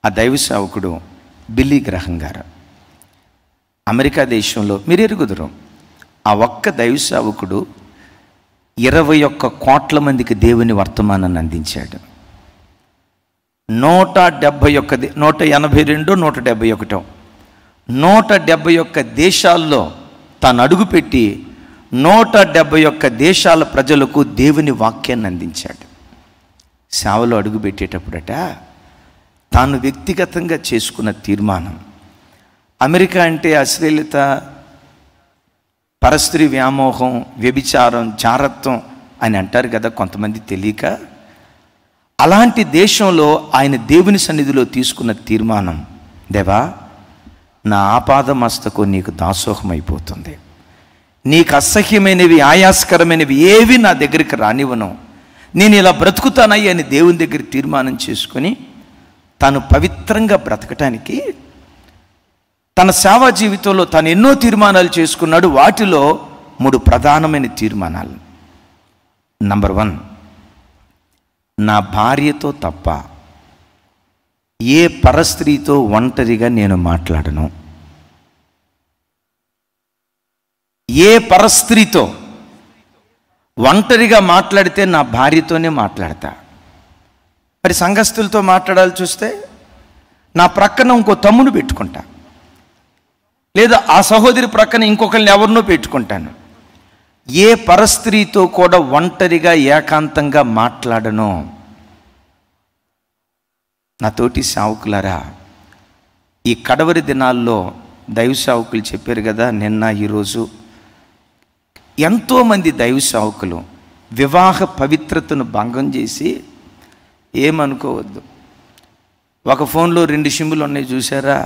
ఆ దైవ సేవకుడు బిల్లీ గ్రహం గారు అమెరికా దేశంలో మీరు ఎరుగుదురు ఆ ఒక్క దైవ సేవకుడు ఇరవై ఒక్క కోట్ల మందికి దేవుని వర్తమానాన్ని అందించాడు నూట డెబ్భై ఒక్క దే- నూట ఎనభై రెండు నూట డెబ్భై ఒకటో నూట డెబ్భై ఒక్క దేశాల్లో తాను అడుగుపెట్టి నూట డెబ్భై ఒక్క దేశాల ప్రజలకు దేవుని వాక్యాన్ని అందించాడు సేవలో అడుగుపెట్టేటప్పుడట తాను వ్యక్తిగతంగా చేసుకున్న తీర్మానం అమెరికా అంటే అశ్లీలత పరస్త్రీ వ్యామోహం వ్యభిచారం జారత్వం అని అంటారు కదా కొంతమంది తెలియక అలాంటి దేశంలో ఆయన దేవుని సన్నిధిలో తీసుకున్న తీర్మానం దేవా నా ఆపాద మస్తకు నీకు దాసోహం అయిపోతుంది నీకు అసహ్యమైనవి ఆయాస్కరమైనవి ఏవి నా దగ్గరికి రానివ్వను నేను ఇలా బ్రతుకుతానయ్యి అని దేవుని దగ్గర తీర్మానం చేసుకొని తాను పవిత్రంగా బ్రతకటానికి తన సేవా జీవితంలో తను ఎన్నో తీర్మానాలు చేసుకున్నాడు వాటిలో మూడు ప్రధానమైన తీర్మానాలు నంబర్ వన్ నా భార్యతో తప్ప ఏ పరస్త్రీతో ఒంటరిగా నేను మాట్లాడను ఏ పరస్త్రీతో ఒంటరిగా మాట్లాడితే నా భార్యతోనే మాట్లాడతా మరి సంఘస్థులతో మాట్లాడాలి చూస్తే నా ప్రక్కన ఇంకో తమ్ముడు పెట్టుకుంటా లేదా ఆ సహోదరి ప్రక్కన ఇంకొకరిని ఎవరినో పెట్టుకుంటాను ఏ పరస్త్రీతో కూడా ఒంటరిగా ఏకాంతంగా మాట్లాడను నా తోటి సావుకులారా ఈ కడవరి దినాల్లో దైవ సావుకులు చెప్పారు కదా నిన్న ఈరోజు ఎంతోమంది దైవ సావుకులు వివాహ పవిత్రతను భంగం చేసి ఏమనుకోవద్దు ఒక ఫోన్లో రెండు సిమ్ములు ఉన్నాయి చూసారా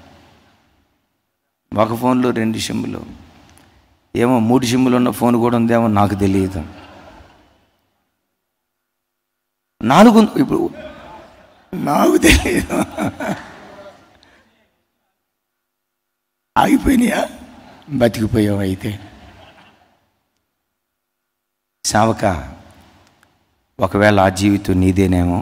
ఒక ఫోన్లో రెండు సిమ్ములు ఏమో మూడు సిమ్ములు ఉన్న ఫోన్ కూడా ఉందేమో నాకు తెలియదు నాలుగు ఇప్పుడు నాకు తెలియదు ఆగిపోయినాయా బతికిపోయావు అయితే సావక ఒకవేళ ఆ జీవితం నీదేనేమో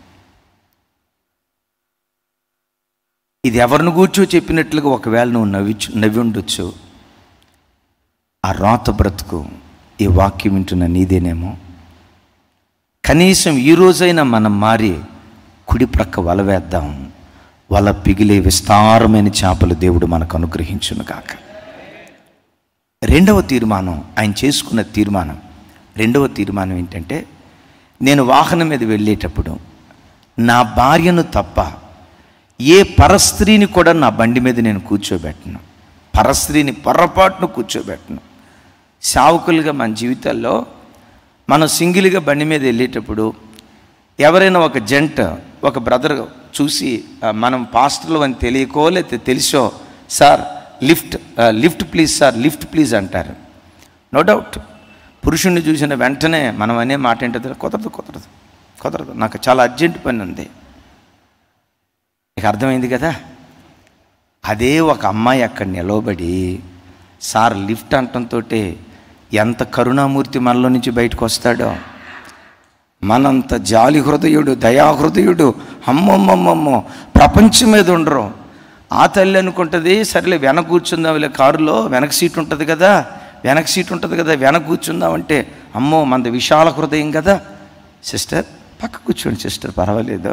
ఇది ఎవరిని కూర్చో చెప్పినట్లుగా ఒకవేళ నువ్వు నవ్విచ్చు నవ్వి ఉండొచ్చు ఆ రాత బ్రతుకు ఈ వాక్యం వింటున్న నీదేనేమో కనీసం ఈ రోజైనా మనం మారి కుడి ప్రక్క వల వేద్దాం వల పిగిలే విస్తారమైన చేపలు దేవుడు మనకు అనుగ్రహించును కాక రెండవ తీర్మానం ఆయన చేసుకున్న తీర్మానం రెండవ తీర్మానం ఏంటంటే నేను వాహనం మీద వెళ్ళేటప్పుడు నా భార్యను తప్ప ఏ పరస్త్రీని కూడా నా బండి మీద నేను కూర్చోబెట్టను పరస్త్రీని పొరపాటును కూర్చోబెట్టను సావుకులుగా మన జీవితాల్లో మనం సింగిల్గా బండి మీద వెళ్ళేటప్పుడు ఎవరైనా ఒక జంట ఒక బ్రదర్ చూసి ఆ, మనం పాస్టర్లు అని తెలియకో లేకపోతే తెలుసో సార్ లిఫ్ట్ ఆ, lift please sir lift please అంటారు నో డౌట్ పురుషుణ్ణి చూసిన వెంటనే మనం అనే మాట ఏంటో కుదరదు కుదరదు కుదరదు నాకు చాలా అర్జెంట్ పని ఉంది నీకు అర్థమైంది కదా అదే ఒక అమ్మాయి అక్కడ నిలవబడి సార్ లిఫ్ట్ అంటంతో ఎంత కరుణామూర్తి మనలో నుంచి బయటకు వస్తాడో మనంత జాలి హృదయుడు దయా హృదయుడు అమ్మమ్మమ్మమ్మో ప్రపంచం మీద ఉండరు ఆ తల్లి అనుకుంటుంది సరేలే వెనక కూర్చుందాంలే కారులో వెనక సీట్ ఉంటుంది కదా వెనక సీట్ ఉంటుంది కదా వెనక కూర్చుందామంటే అమ్మో మనది విశాల హృదయం కదా సిస్టర్ పక్క కూర్చోండి సిస్టర్ పర్వాలేదు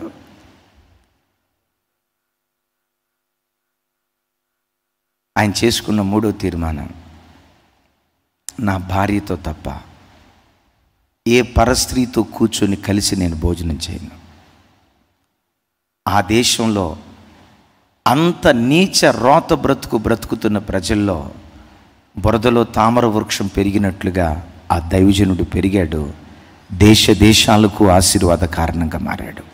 ఆయన చేసుకున్న మూడో తీర్మానం నా భార్యతో తప్ప ఏ పరస్త్రీతో కూర్చొని కలిసి నేను భోజనం చేయను ఆ దేశంలో అంత నీచ రోత బ్రతుకు బ్రతుకుతున్న ప్రజల్లో బురదలో తామర వృక్షం పెరిగినట్లుగా ఆ దైవజనుడు పెరిగాడు దేశ దేశాలకు ఆశీర్వాద కారణంగా మారాడు